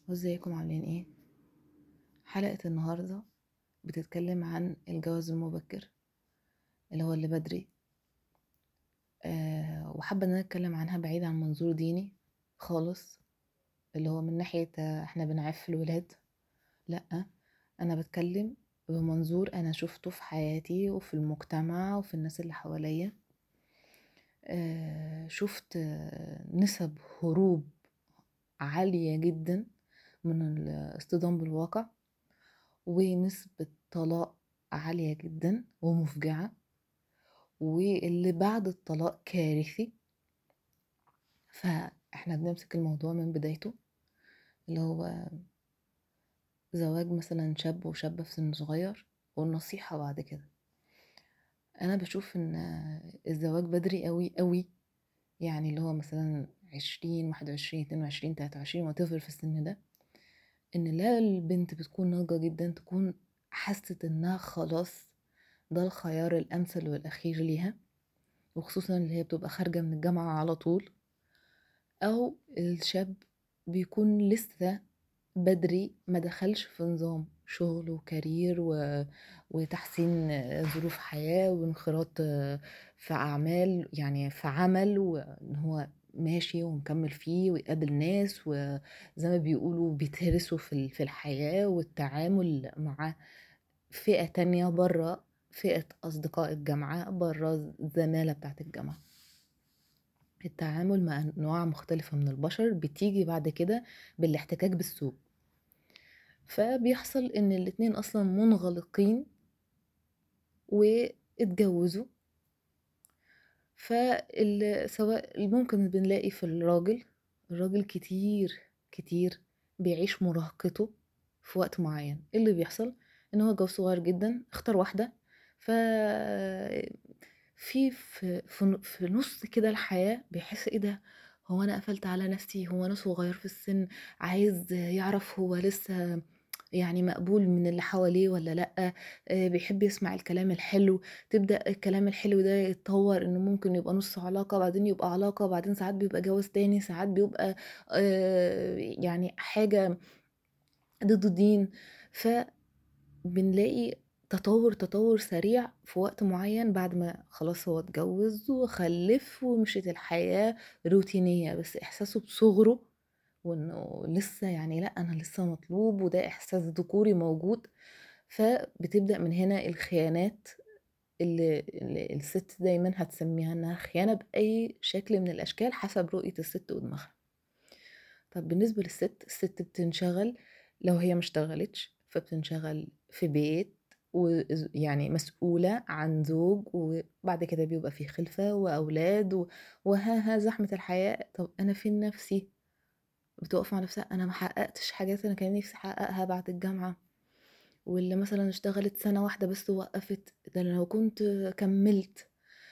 وازيكم عاملين ايه حلقة النهاردة بتتكلم عن الجواز المبكر اللي هو اللي بدري أه وحابة ان انا اتكلم عنها بعيد عن منظور ديني خالص اللي هو من ناحية آه، احنا بنعف الولاد لأ انا بتكلم بمنظور انا شفته في حياتي وفي المجتمع وفي الناس اللي حواليا أه شفت آه، نسب هروب عالية جدا من الاصطدام بالواقع ونسبة طلاق عالية جدا ومفجعة واللي بعد الطلاق كارثي فاحنا بنمسك الموضوع من بدايته اللي هو زواج مثلا شاب وشابة في سن صغير والنصيحة بعد كده انا بشوف ان الزواج بدري قوي قوي يعني اللي هو مثلا عشرين واحد وعشرين اتنين وعشرين تلاتة وعشرين وتفر في السن ده ان لا البنت بتكون ناضجة جدا تكون حست انها خلاص ده الخيار الامثل والاخير ليها وخصوصا اللي هي بتبقى خارجة من الجامعة على طول او الشاب بيكون لسه بدري ما دخلش في نظام شغل وكارير و... وتحسين ظروف حياة وانخراط في أعمال يعني في عمل وإن هو ماشي ومكمل فيه ويقابل ناس وزي ما بيقولوا بيتهرسوا في ال- في الحياة والتعامل مع فئة تانية برا فئة أصدقاء الجامعة برا الزمالة بتاعت الجامعة التعامل مع أنواع مختلفة من البشر بتيجي بعد كده بالاحتكاك بالسوق فبيحصل ان الاتنين اصلا منغلقين واتجوزوا فسواء ممكن بنلاقي في الراجل الراجل كتير كتير بيعيش مراهقته في وقت معين إيه اللي بيحصل ان هو جوز صغير جدا اختار واحدة ف في في في في نص كده الحياة بيحس ايه ده هو انا قفلت على نفسي هو انا صغير في السن عايز يعرف هو لسه يعني مقبول من اللي حواليه ولا لأ آه، بيحب يسمع الكلام الحلو تبدأ الكلام الحلو ده يتطور انه ممكن يبقى نص علاقة بعدين يبقى علاقة بعدين ساعات بيبقى جواز تاني ساعات بيبقى آه، يعني حاجة ضد الدين فبنلاقي تطور تطور سريع في وقت معين بعد ما خلاص هو اتجوز وخلف ومشيت الحياة روتينية بس إحساسه بصغره وإنه لسه يعني لأ أنا لسه مطلوب وده إحساس ذكوري موجود فبتبدأ من هنا الخيانات اللي, اللي الست دايما هتسميها إنها خيانة بأي شكل من الأشكال حسب رؤية الست ودماغها طب بالنسبة للست الست بتنشغل لو هي مشتغلتش فبتنشغل في بيت ويعني مسؤولة عن زوج وبعد كده بيبقى في خلفة وأولاد و- وها ها زحمة الحياة طب أنا فين نفسي بتقف مع نفسها أنا ما حققتش حاجات أنا كان نفسي أحققها بعد الجامعة واللي مثلا اشتغلت سنة واحدة بس ووقفت ده أنا لو كنت كملت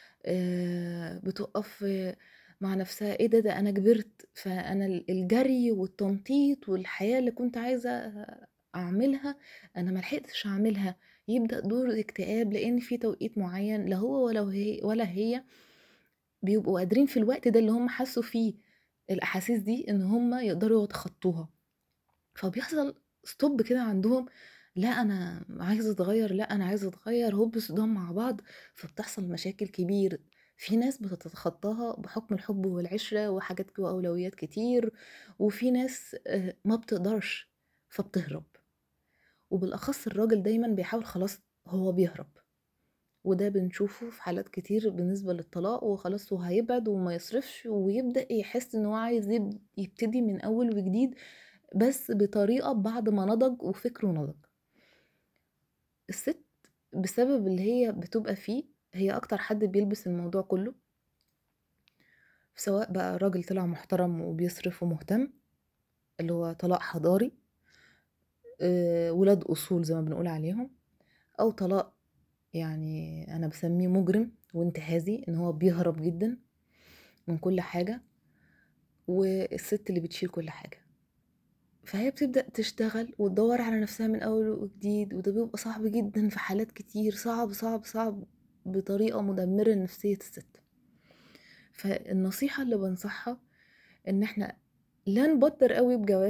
آه، بتقف مع نفسها ايه ده ده انا كبرت فانا الجري والتنطيط والحياة اللي كنت عايزة اعملها انا ملحقتش اعملها يبدأ دور اكتئاب لان في توقيت معين لا هو ولا هي ولا هي بيبقوا قادرين في الوقت ده اللي هم حسوا فيه الاحاسيس دي ان هم يقدروا يتخطوها فبيحصل ستوب كده عندهم لا انا عايزه اتغير لا انا عايزه اتغير هوب صدام مع بعض فبتحصل مشاكل كبير في ناس بتتخطاها بحكم الحب والعشره وحاجات واولويات كتير وفي ناس آه، ما بتقدرش فبتهرب وبالاخص الراجل دايما بيحاول خلاص هو بيهرب وده بنشوفه في حالات كتير بالنسبة للطلاق وخلاص هو هيبعد وما يصرفش ويبدأ يحس ان هو عايز يب- يبتدي من اول وجديد بس بطريقة بعد ما نضج وفكره نضج الست بسبب اللي هي بتبقى فيه هي اكتر حد بيلبس الموضوع كله سواء بقى راجل طلع محترم وبيصرف ومهتم اللي هو طلاق حضاري آه، ولاد اصول زي ما بنقول عليهم او طلاق يعني انا بسميه مجرم وانتهازي ان هو بيهرب جدا من كل حاجة والست اللي بتشيل كل حاجة فهي بتبدأ تشتغل وتدور على نفسها من أول وجديد وده بيبقى صعب جدا في حالات كتير صعب صعب صعب بطريقة مدمرة لنفسية الست فالنصيحة اللي بنصحها ان احنا لا نبطر قوي بجواز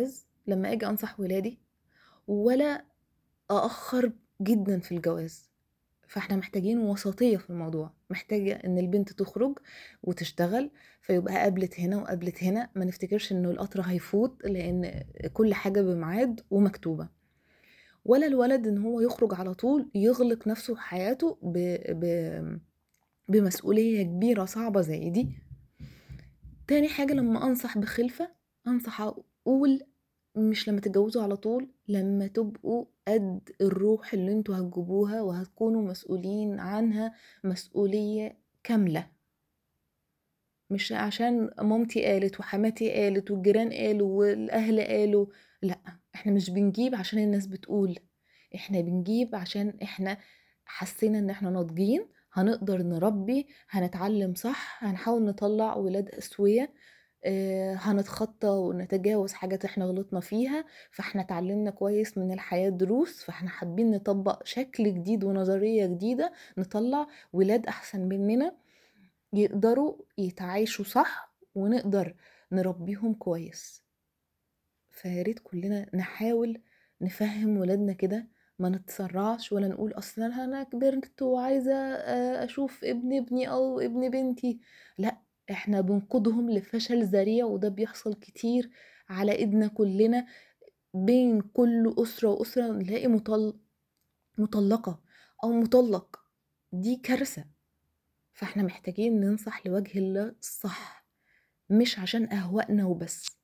لمّا آجي أنصح ولادي، ولا أأخّر جدًا في الجواز، فإحنا محتاجين وسطية في الموضوع، محتاجة إن البنت تخرج وتشتغل، فيبقى قابلت هنا وقابلت هنا، ما نفتكرش إنه القطر هيفوت لإن كل حاجة بميعاد ومكتوبة، ولا الولد إن هو يخرج على طول يغلق نفسه وحياته ب ب بمسؤولية كبيرة صعبة زي دي. تاني حاجة لمّا أنصح بخِلفة، أنصح أقول مش لمّا تتجوزوا على طول، لمّا تبقوا قد الروح اللي أنتم هتجيبوها وهتكونوا مسؤولين عنها مسؤولية كاملة. مش عشان مامتي قالت وحماتي قالت والجيران قالوا والأهل قالوا، لأ، إحنا مش بنجيب عشان الناس بتقول، إحنا بنجيب عشان إحنا حسينا إن إحنا ناضجين، هنقدر نربي، هنتعلم صح، هنحاول نطلّع ولاد أسويا، آآ هنتخطى ونتجاوز حاجات إحنا غلطنا فيها، فإحنا اتعلمنا كويس من الحياة دروس، فإحنا حابين نطبّق شكل جديد ونظرية جديدة، نطلّع ولاد أحسن مننا، يقدروا يتعايشوا صح، ونقدر نربيهم كويس. فيا ريت كلنا نحاول نفهّم ولادنا كده، ما نتسرعش ولا نقول أصل أنا أنا كبرت وعايزة آآ أشوف ابن ابني أو ابن بنتي، لأ، إحنا بنقودهم لفشل ذريع وده بيحصل كتير على إيدنا كلنا، بين كل أسرة وأسرة نلاقي مطل مطلقة أو مطلق، دي كارثة. فإحنا محتاجين ننصح لوجه الله الصح، مش عشان أهوائنا وبس.